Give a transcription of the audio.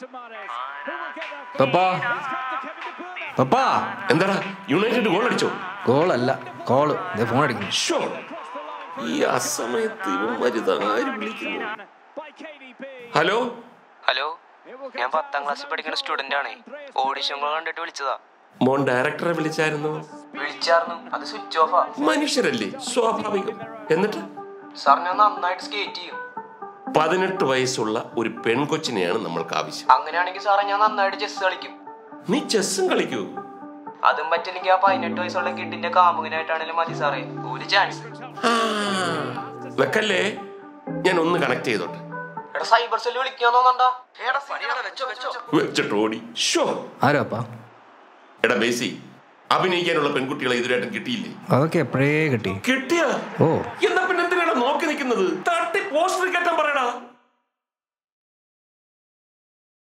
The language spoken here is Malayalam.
പപ്പാ പപ്പാ എന്താടാ യുണൈറ്റഡ് ഗോൾ അടിച്ചോ കോളല്ല കോള് ഇതേ ഫോൺ അടിക്കുന്നു ഷോ ഈ അസമയത്ത് ഇവന്മാരിത് ആര് വിളിക്കുന്നു ഹലോ ഹലോ ഞാൻ പത്താം ക്ലാസ്സിൽ പഠിക്കുന്ന സ്റ്റുഡന്റ് ആണ് ഓഡിഷൻ കണ്ടിട്ട് വിളിച്ചതാ മോൻ ഡയറക്ടറെ വിളിച്ചായിരുന്നു വിളിച്ചായിരുന്നു അത് സ്വിച്ച് ഓഫാ മനുഷ്യരല്ലേ സ്വാഭാവികം എന്നിട്ട് സാർ ഞാൻ നന്നായിട്ട് സ്കേറ്റ് ചെയ്യും പതിനെട്ട് വയസ്സുള്ള ഒരു പെൺകൊച്ചിനെയാണ് നമ്മൾക്ക് ആവശ്യം അങ്ങനെയാണെങ്കിൽ സാറേ ഞാൻ നന്നായിട്ട് ചെസ് കളിക്കും നീ ചെസ്സും കളിക്കൂ അതും പറ്റില്ലെങ്കിൽ ആ പതിനെട്ട് വയസ്സുള്ള കിഡിന്റെ കാമുകനായിട്ടാണെങ്കിലും മതി സാറേ ഒരു ചാൻസ് ആ, വെക്കല്ലേ ഞാൻ ഒന്ന് കണക്ട് ചെയ്തോട്ടെ എടാ സൈബർ സെല്ല് വിളിക്കാൻ തോന്നണ്ടാ വെച്ചോ വെച്ചോ വെച്ചിട്ട് ഓടി ഷോ ആരാ അപ്പാ എടാ ബേസി അഭിനയിക്കാനുള്ള പെൺകുട്ടികളെ ഇതുവരെയായിട്ടും കിട്ടിയില്ലേ അതൊക്കെ എപ്പോഴേ കിട്ടി കിട്ടിയ ഓ എന്നാ പിന്നെ എന്തിനാണ് നോക്കി നിൽക്കുന്നത് തട്ടി പോസ്റ്റർ കയറ്റാൻ പറയടാ